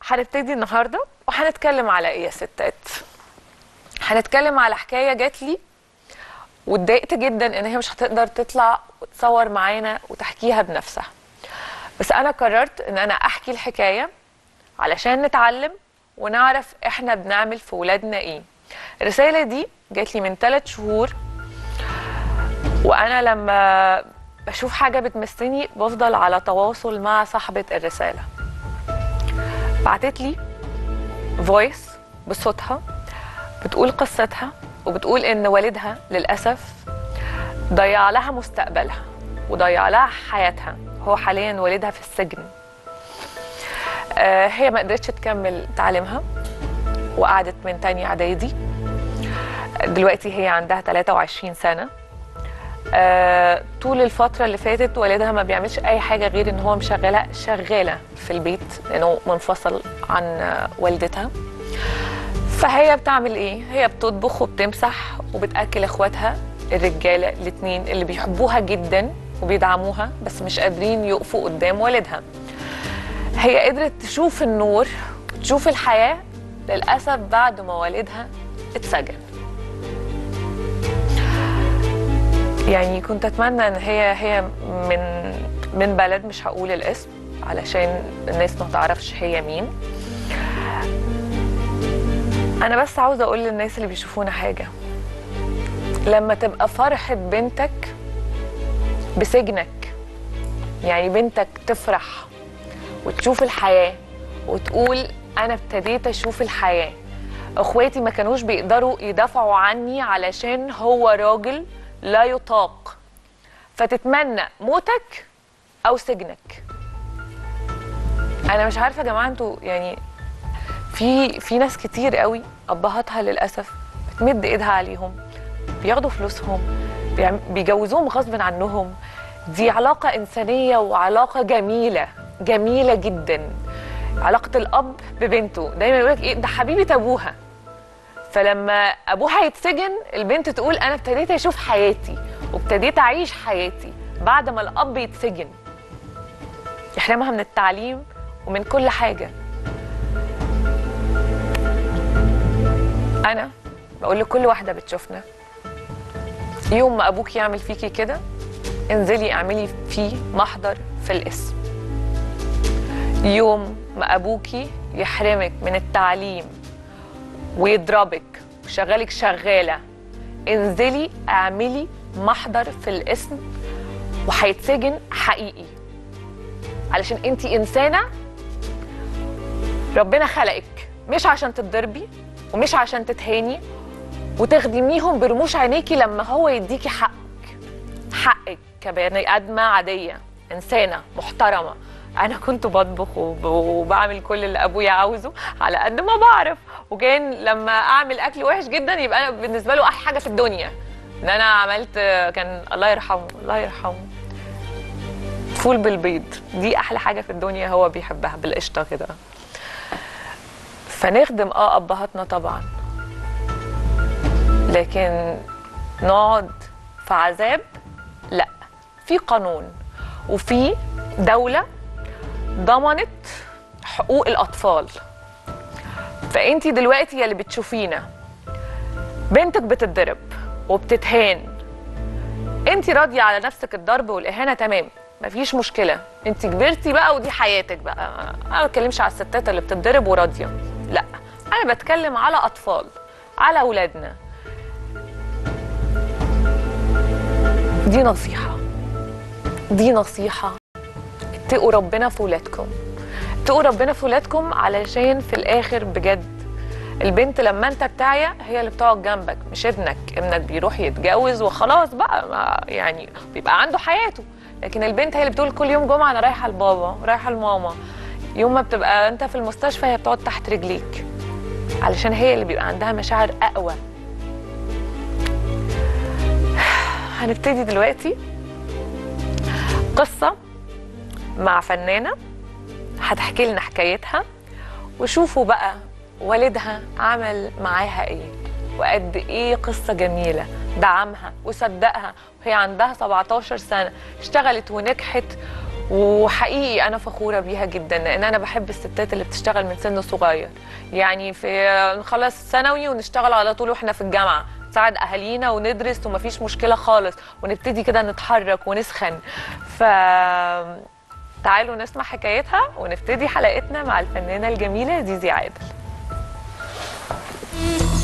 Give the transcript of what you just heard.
هنبتدي النهارده وهنتكلم على ايه يا ستات هنتكلم على حكايه جات لي واتضايقت جدا ان هي مش هتقدر تطلع وتصور معانا وتحكيها بنفسها بس انا قررت ان انا احكي الحكايه علشان نتعلم ونعرف احنا بنعمل في ولادنا ايه الرساله دي جات لي من ثلاث شهور وانا لما بشوف حاجه بتمسني بفضل على تواصل مع صاحبه الرساله بعتت لي فويس بصوتها بتقول قصتها وبتقول ان والدها للاسف ضيع لها مستقبلها وضيع لها حياتها هو حاليا والدها في السجن آه هي ما قدرتش تكمل تعليمها وقعدت من تاني اعدادي دلوقتي هي عندها 23 سنه آه طول الفتره اللي فاتت والدها ما بيعملش اي حاجه غير ان هو مشغلها شغاله في البيت لانه منفصل عن آه والدتها فهي بتعمل ايه هي بتطبخ وبتمسح وبتاكل اخواتها الرجاله الاثنين اللي بيحبوها جدا وبيدعموها بس مش قادرين يقفوا قدام والدها هي قدرت تشوف النور تشوف الحياه للاسف بعد ما والدها اتسجن يعني كنت اتمنى ان هي هي من من بلد مش هقول الاسم علشان الناس ما تعرفش هي مين انا بس عاوزه اقول للناس اللي بيشوفونا حاجه لما تبقى فرحه بنتك بسجنك يعني بنتك تفرح وتشوف الحياه وتقول انا ابتديت اشوف الحياه اخواتي ما كانوش بيقدروا يدافعوا عني علشان هو راجل لا يطاق فتتمنى موتك او سجنك انا مش عارفه يا جماعه انتوا يعني في في ناس كتير قوي ابهاتها للاسف بتمد ايدها عليهم بياخدوا فلوسهم بيعم- بيجوزوهم غصب عنهم دي علاقه انسانيه وعلاقه جميله جميله جدا علاقه الاب ببنته دايما يقول لك ايه ده حبيبه ابوها فلما ابوها يتسجن البنت تقول انا ابتديت اشوف حياتي وابتديت اعيش حياتي بعد ما الاب يتسجن يحرمها من التعليم ومن كل حاجه انا بقول لكل واحده بتشوفنا يوم ما ابوك يعمل فيكي كده انزلي اعملي فيه محضر في الاسم يوم ما ابوكي يحرمك من التعليم ويضربك وشغالك شغاله انزلي اعملي محضر في الاسم وهيتسجن حقيقي علشان انت انسانه ربنا خلقك مش عشان تتضربي ومش عشان تتهاني وتخدميهم برموش عينيكي لما هو يديكي حقك حقك كبني ادمه عاديه انسانه محترمه انا كنت بطبخ وب- وبعمل كل اللي ابويا عاوزه على قد ما بعرف وكان لما اعمل اكل وحش جدا يبقى انا بالنسبه له احلى حاجه في الدنيا ان انا عملت كان الله يرحمه الله يرحمه فول بالبيض دي احلى حاجه في الدنيا هو بيحبها بالقشطه كده فنخدم اه ابهاتنا طبعا لكن نقعد في عذاب لا في قانون وفي دوله ضمنت حقوق الاطفال فانت دلوقتي يا اللي بتشوفينا بنتك بتتضرب وبتتهان انت راضيه على نفسك الضرب والاهانه تمام مفيش مشكله انت كبرتي بقى ودي حياتك بقى انا ما بتكلمش على الستات اللي بتتضرب وراضيه لا انا بتكلم على اطفال على اولادنا دي نصيحه دي نصيحه اتقوا ربنا في ولادكم اتقوا ربنا في ولادكم علشان في الاخر بجد البنت لما انت بتعيا هي اللي بتقعد جنبك مش ابنك ابنك بيروح يتجوز وخلاص بقى ما يعني بيبقى عنده حياته لكن البنت هي اللي بتقول كل يوم جمعه انا رايحه لبابا رايحه لماما يوم ما بتبقى انت في المستشفى هي بتقعد تحت رجليك علشان هي اللي بيبقى عندها مشاعر اقوى هنبتدي دلوقتي قصه مع فنانه هتحكي لنا حكايتها وشوفوا بقى والدها عمل معاها ايه وقد ايه قصه جميله دعمها وصدقها وهي عندها 17 سنه اشتغلت ونجحت وحقيقي انا فخوره بيها جدا لان انا بحب الستات اللي بتشتغل من سن صغير يعني في نخلص ثانوي ونشتغل على طول واحنا في الجامعه نساعد اهالينا وندرس ومفيش مشكله خالص ونبتدي كده نتحرك ونسخن ف تعالوا نسمع حكايتها ونبتدي حلقتنا مع الفنانه الجميله زيزي عادل